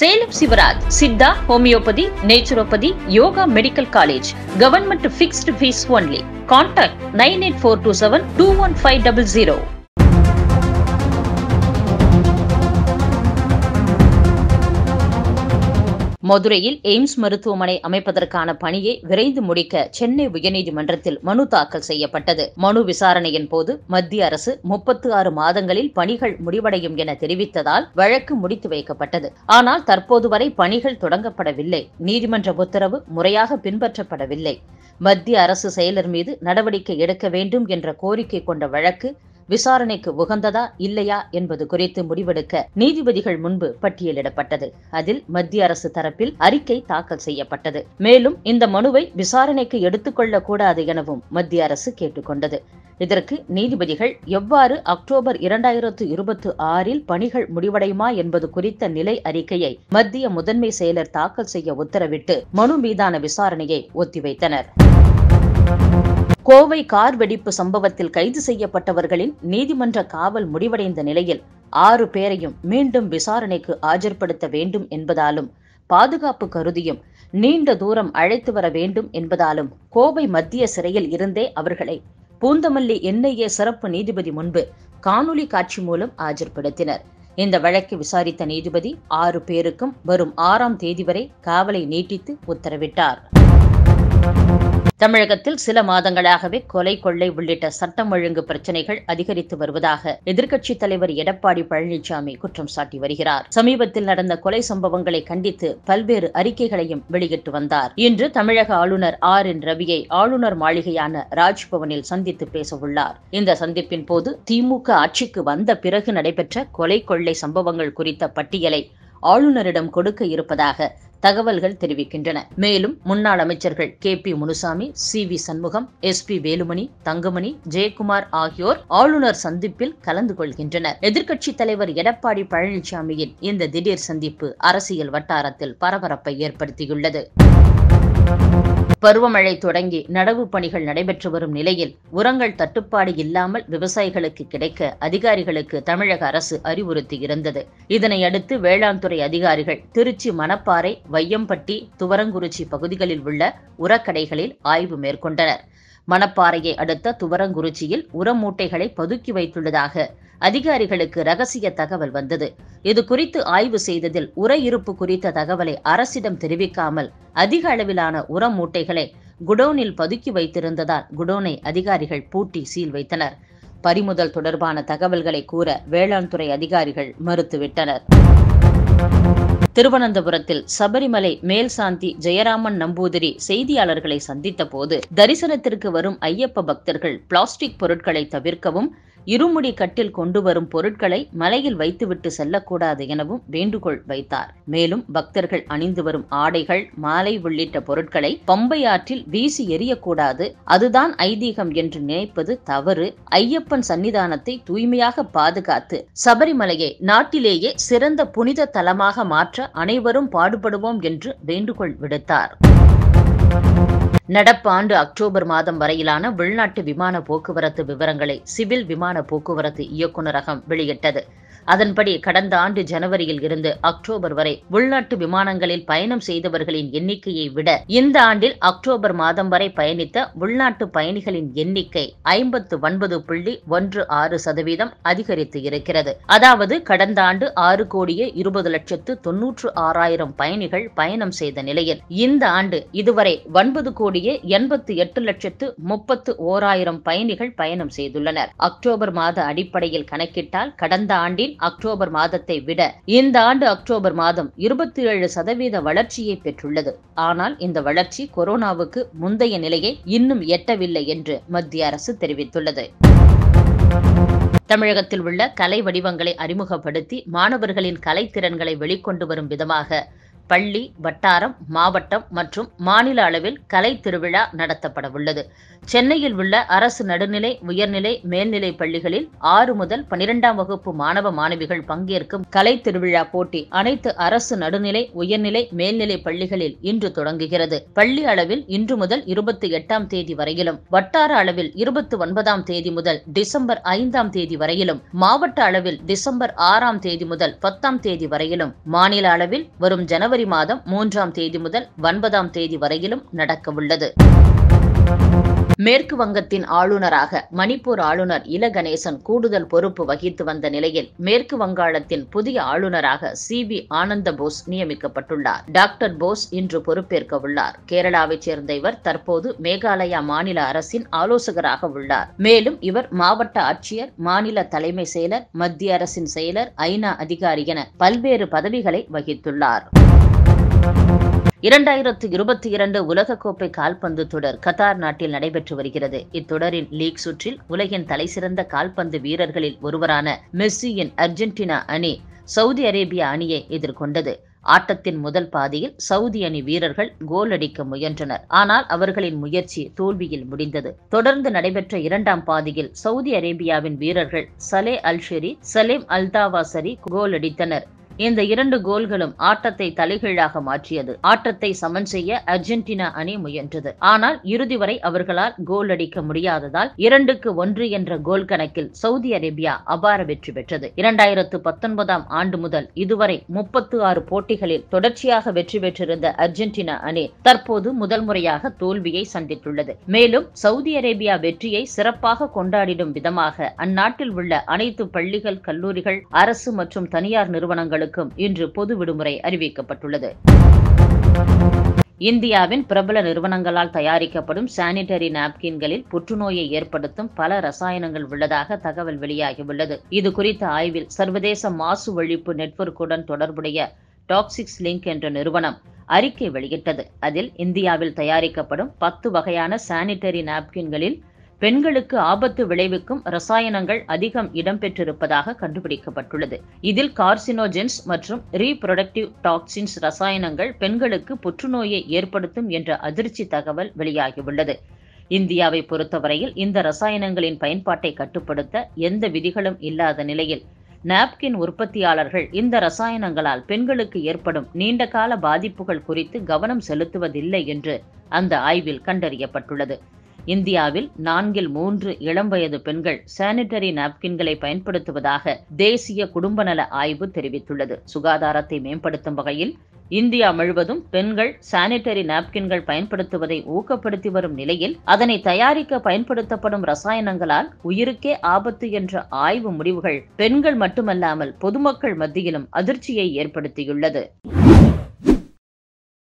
Salem Sivaraj Siddha homeopathy naturopathy yoga medical college government fixed fees only contact nine eight four two seven two one five double zero மதுரையில் AIIMS மருத்துவமனை அமைப்பதற்கான பணியை விரைந்து முடிக்க சென்னை உயர்நீதிமன்றத்தில் மனு தாக்கல் செய்யப்பட்டது மனு விசாரணையின் போது மத்திய அரசு முப்பத்து ஆறு மாதங்களில் பணிகள் முடிவடையும் என தெரிவித்ததால் வழக்கு முடித்து வைக்கப்பட்டது ஆனால் தற்போது வரை பணிகள் தொடங்கப்படவில்லை நீதிமன்ற உத்தரவு முறையாக பின்பற்றப்படவில்லை மத்திய அரசு செயலர் மீது நடவடிக்கை எடுக்க வேண்டும் என்ற கோரிக்கை கொண்ட வழக்கு விசாரணைக்கு உகந்ததா இல்லையா என்பது குறித்து முடிவெடுக்க நீதிபதிகள் முன்பு பட்டியலிடப்பட்டது அதில் மத்திய அரசு தரப்பில் அறிக்கை தாக்கல் செய்யப்பட்டது மேலும் இந்த மனுவை விசாரணைக்கு எடுத்துக்கொள்ளக் கூடாது எனவும் மத்திய அரசு கேட்டுக்கொண்டது இதற்கு நீதிபதிகள் எவ்வாறு அக்டோபர் இரண்டாயிரத்து இருபத்தி ஆறில் பணிகள் முடிவடையுமா என்பது குறித்த நிலை அறிக்கையை மத்திய முதன்மை செயலர் தாக்கல் செய்ய உத்தரவிட்டு மனு மீதான விசாரணையை ஒத்திவைத்தனர் கோவை கார் வெடிப்பு சம்பவத்தில் கைது செய்யப்பட்டவர்களின் நீதிமன்ற காவல் முடிவடைந்த நிலையில் ஆறு பேரையும் மீண்டும் விசாரணைக்கு ஆஜர்படுத்த வேண்டும் என்பதாலும் பாதுகாப்பு கருதியும் நீண்ட தூரம் அழைத்து வர வேண்டும் என்பதாலும் கோவை மத்திய சிறையில் இருந்தே அவர்களை பூந்தமல்லி என்ஐஏ சிறப்பு நீதிபதி முன்பு காணொலி காட்சி மூலம் ஆஜர்படுத்தினர் இந்த வழக்கை விசாரித்த நீதிபதி ஆறு பேருக்கும் வரும் ஆறாம் தேதி வரை காவலை நீட்டித்து உத்தரவிட்டார் தமிழகத்தில் சில மாதங்களாகவே கொலை கொள்ளை உள்ளிட்ட சட்டம் ஒழுங்கு பிரச்சினைகள் அதிகரித்து வருவதாக எதிர்க்கட்சித் தலைவர் எடப்பாடி பழனிசாமி குற்றம் சாட்டி வருகிறார் சமீபத்தில் நடந்த கொலை சம்பவங்களை கண்டித்து பல்வேறு அறிக்கைகளையும் வெளியிட்டு வந்தார் இன்று தமிழக ஆளுநர் ஆர் என் ரவியை ஆளுநர் மாளிகையான ராஜ்பவனில் சந்தித்து பேசவுள்ளார் இந்த சந்திப்பின் போது திமுக ஆட்சிக்கு வந்த பிறகு நடைபெற்ற கொலை கொள்ளை சம்பவங்கள் குறித்த பட்டியலை ஆளுநரிடம் கொடுக்க இருப்பதாக தகவல்கள் தெரிவிக்கின்றன மேலும் முன்னாள் அமைச்சர்கள் K P Munusamy C V Shanmugam S P Velumani Thangamani Jayakumar ஆகியோர் ஆளுநர் சந்திப்பில் கலந்து கொள்கின்றனர் எதிர்க்கட்சித் தலைவர் எடப்பாடி பழனிசாமியின் இந்த திடீர் சந்திப்பு அரசியல் வட்டாரத்தில் பரபரப்பை ஏற்படுத்தியுள்ளது பருவமழை தொடங்கி நடவு பணிகள் நடைபெற்று வரும் நிலையில் உரங்கள் தட்டுப்பாடு இல்லாமல் விவசாயிகளுக்கு கிடைக்க அதிகாரிகளுக்கு தமிழக அரசு அறிவுறுத்தியிருந்தது இதனை அடுத்து வேளாண் துறை அதிகாரிகள் திருச்சி மணப்பாறை வையம்பட்டி துவரங்குறிச்சி பகுதிகளில் உள்ள உரக்கடைகளில் ஆய்வு மேற்கொண்டனர் மணப்பாறையை அடுத்த துவரங்குறிச்சியில் உர மூட்டைகளை பதுக்கி வைத்துள்ளதாக அதிகாரிகளுக்கு ரகசிய தகவல் வந்தது இது குறித்து ஆய்வு செய்ததில் உர இருப்பு குறித்த தகவலை அரசிடம் தெரிவிக்காமல் அதிக அளவிலான உர மூட்டைகளை குடோனில் பதுக்கி வைத்திருந்ததால் குடோனை அதிகாரிகள் பூட்டி சீல் வைத்தனர் பறிமுதல் தொடர்பான தகவல்களை கூற வேளாண் துறை அதிகாரிகள் மறுத்துவிட்டனர் திருவனந்தபுரத்தில் சபரிமலை மேல்சாந்தி ஜெயராமன் நம்பூதிரி செய்தியாளர்களை சந்தித்த போது தரிசனத்திற்கு வரும் ஐயப்ப பக்தர்கள் பிளாஸ்டிக் பொருட்களை தவிர்க்கவும் இருமுடி கட்டில் கொண்டு வரும் பொருட்களை மலையில் வைத்துவிட்டு செல்லக்கூடாது எனவும் வேண்டுகோள் வைத்தார் மேலும் பக்தர்கள் அணிந்து வரும் ஆடைகள் மாலை உள்ளிட்ட பொருட்களை பம்பை ஆற்றில் வீசி எறியக்கூடாது அதுதான் ஐதீகம் என்று நினைப்பது தவறு ஐயப்பன் சன்னிதானத்தை தூய்மையாக பாதுகாத்து சபரிமலையை நாட்டிலேயே சிறந்த புனித தலமாக மாற்ற அனைவரும் பாடுபடுவோம் என்று வேண்டுகோள் விடுத்தார் நடப்பாண்டு அக்டோபர் மாதம் வரையிலான உள்நாட்டு விமான போக்குவரத்து விவரங்களை சிவில் விமான போக்குவரத்து இயக்குநரகம் வெளியிட்டது அதன்படி கடந்த ஆண்டு ஜனவரியில் இருந்து அக்டோபர் வரை உள்நாட்டு விமானங்களில் பயணம் செய்தவர்களின் எண்ணிக்கையை விட இந்த ஆண்டில் அக்டோபர் மாதம் வரை பயணித்த உள்நாட்டு பயணிகளின் எண்ணிக்கை ஐம்பத்து ஒன்பது புள்ளி ஒன்று ஆறு சதவீதம் அதிகரித்து இருக்கிறது அதாவது கடந்த ஆண்டு ஆறு கோடியே இருபது லட்சத்து தொன்னூற்று ஆறாயிரம் பயணிகள் பயணம் செய்த நிலையில் இந்த ஆண்டு இதுவரை ஒன்பது கோடியே எண்பத்து எட்டு லட்சத்து முப்பத்து ஓராயிரம் பயணிகள் பயணம் செய்துள்ளனர் அக்டோபர் மாத அடிப்படையில் கணக்கிட்டால் கடந்த ஆண்டின் அக்டோபர் மாதத்தை விட இந்த ஆண்டு அக்டோபர் மாதம் இருபத்தி ஏழு சதவீத வளர்ச்சியை பெற்றுள்ளது ஆனால் இந்த வளர்ச்சி கொரோனாவுக்கு முந்தைய நிலையை இன்னும் எட்டவில்லை என்று மத்திய அரசு தெரிவித்துள்ளது தமிழகத்தில் உள்ள கலை வடிவங்களை அறிமுகப்படுத்தி மாணவர்களின் கலைத்திறன்களை வெளிக்கொண்டு வரும் விதமாக பள்ளி வட்டாரம் மாவட்டம் மற்றும் மாநில அளவில் கலை திருவிழா நடத்தப்பட உள்ளது சென்னையில் உள்ள அரசு நடுநிலை உயர்நிலை மேல்நிலை பள்ளிகளில் ஆறு முதல் பனிரெண்டாம் வகுப்பு மாணவ மாணவிகள் பங்கேற்கும் கலை திருவிழா போட்டி அனைத்து அரசு நடுநிலை உயர்நிலை மேல்நிலை பள்ளிகளில் இன்று தொடங்குகிறது பள்ளி அளவில் இன்று முதல் இருபத்தி எட்டாம் தேதி வரையிலும் வட்டார அளவில் இருபத்தி ஒன்பதாம் தேதி முதல் டிசம்பர் ஐந்தாம் தேதி வரையிலும் மாவட்ட அளவில் டிசம்பர் ஆறாம் தேதி முதல் பத்தாம் தேதி வரையிலும் மாநில அளவில் வரும் ஜனவரி மாதம் மூன்றாம் தேதி முதல் ஒன்பதாம் தேதி வரையிலும் நடக்கவுள்ளது மேற்கு வங்கத்தின் ஆளுநராக மணிப்பூர் ஆளுநர் இல கணேசன் கூடுதல் பொறுப்பு வகித்து வந்த நிலையில் மேற்கு வங்காளத்தின் புதிய ஆளுநராக சி வி ஆனந்த போஸ் நியமிக்கப்பட்டுள்ளார் டாக்டர் போஸ் இன்று பொறுப்பேற்க உள்ளார் கேரளாவைச் சேர்ந்த இவர் தற்போது மேகாலயா மாநில அரசின் ஆலோசகராக உள்ளார் மேலும் இவர் மாவட்ட ஆட்சியர் மாநில தலைமை செயலர் மத்திய அரசின் செயலர் ஐநா அதிகாரி என பல்வேறு பதவிகளை வகித்துள்ளார் இரண்டாயிரத்து இருபத்தி இரண்டு உலகக்கோப்பை கால்பந்து தொடர் கத்தார் நாட்டில் நடைபெற்று வருகிறது இத்தொடரின் லீக் சுற்றில் உலகின் தலைசிறந்த கால்பந்து வீரர்களில் ஒருவரான மெஸ்ஸியின் அர்ஜென்டினா அணி சவுதி அரேபியா அணியை எதிர்கொண்டது ஆட்டத்தின் முதல் பாதியில் சவுதி அணி வீரர்கள் கோல் அடிக்க முயன்றனர் ஆனால் அவர்களின் முயற்சி தோல்வியில் முடிந்தது தொடர்ந்து நடைபெற்ற இரண்டாம் பாதியில் சவுதி அரேபியாவின் வீரர்கள் சலே அல்ஷெரி சலேம் அல்தாவாசரி கோல் அடித்தனர் இந்த இரண்டு கோல்களும் ஆட்டத்தை தலைகீழாக மாற்றியது ஆட்டத்தை சமன் செய்ய அர்ஜென்டினா அணி முயன்றது ஆனால் இறுதி வரை அவர்களால் கோல் அடிக்க முடியாததால் இரண்டுக்கு ஒன்று என்ற கோல் கணக்கில் சவுதி அரேபியா அபார வெற்றி பெற்றது இரண்டாயிரத்து பத்தொன்பதாம் ஆண்டு முதல் இதுவரை முப்பத்து ஆறு போட்டிகளில் தொடர்ச்சியாக வெற்றி பெற்றிருந்த அர்ஜென்டினா அணி தற்போது முதல் முறையாக தோல்வியை சந்தித்துள்ளது மேலும் சவுதி அரேபியா வெற்றியை சிறப்பாக கொண்டாடிடும் விதமாக அந்நாட்டில் உள்ள அனைத்து பள்ளிகள் கல்லூரிகள் அரசு மற்றும் தனியார் நிறுவனங்களுக்கு நாடுகளுக்கும் இன்று பொது விடுமுறை அறிவிக்கப்பட்டுள்ளது இந்தியாவின் பிரபல நிறுவனங்களால் தயாரிக்கப்படும் சானிட்டரி நாப்கின்களில் புற்றுநோயை ஏற்படுத்தும் பல ரசாயனங்கள் உள்ளதாக தகவல் வெளியாகியுள்ளது இது குறித்த ஆய்வில் சர்வதேச மாசு ஒழிப்பு நெட்வொர்க்குடன் தொடர்புடைய டாக்ஸிக்ஸ் லிங்க் என்ற நிறுவனம் அறிக்கை வெளியிட்டது அதில் இந்தியாவில் தயாரிக்கப்படும் பத்து வகையான சானிட்டரி நாப்கின்களில் பெண்களுக்கு ஆபத்து விளைவிக்கும் ரசாயனங்கள் அதிகம் இடம்பெற்றிருப்பதாக கண்டுபிடிக்கப்பட்டுள்ளது இதில் கார்சினோஜென்ஸ் மற்றும் ரீப்ரொடக்டிவ் டாக்சின்ஸ் ரசாயனங்கள் பெண்களுக்கு புற்றுநோயை ஏற்படுத்தும் என்ற அதிர்ச்சி தகவல் வெளியாகியுள்ளது இந்தியாவை பொறுத்தவரையில் இந்த ரசாயனங்களின் பயன்பாட்டை கட்டுப்படுத்த எந்த விதிகளும் இல்லாத நிலையில் நாப்கின் உற்பத்தியாளர்கள் இந்த ரசாயனங்களால் பெண்களுக்கு ஏற்படும் நீண்டகால பாதிப்புகள் குறித்து கவனம் செலுத்துவதில்லை என்று அந்த ஆய்வில் கண்டறியப்பட்டுள்ளது இந்தியாவில் நான்கில் மூன்று இளம் வயது பெண்கள் சானிட்டரி நாப்கின்களை பயன்படுத்துவதாக தேசிய குடும்ப நல ஆய்வு தெரிவித்துள்ளது சுகாதாரத்தை மேம்படுத்தும் வகையில் இந்தியா முழுவதும் பெண்கள் சானிட்டரி நாப்கின்கள் பயன்படுத்துவதை ஊக்கப்படுத்தி வரும் நிலையில் அதனை தயாரிக்க பயன்படுத்தப்படும் ரசாயனங்களால் உயிருக்கே ஆபத்து என்ற ஆய்வு முடிவுகள் பெண்கள் மட்டுமல்லாமல் பொதுமக்கள் மத்தியிலும் அதிர்ச்சியை ஏற்படுத்தியுள்ளது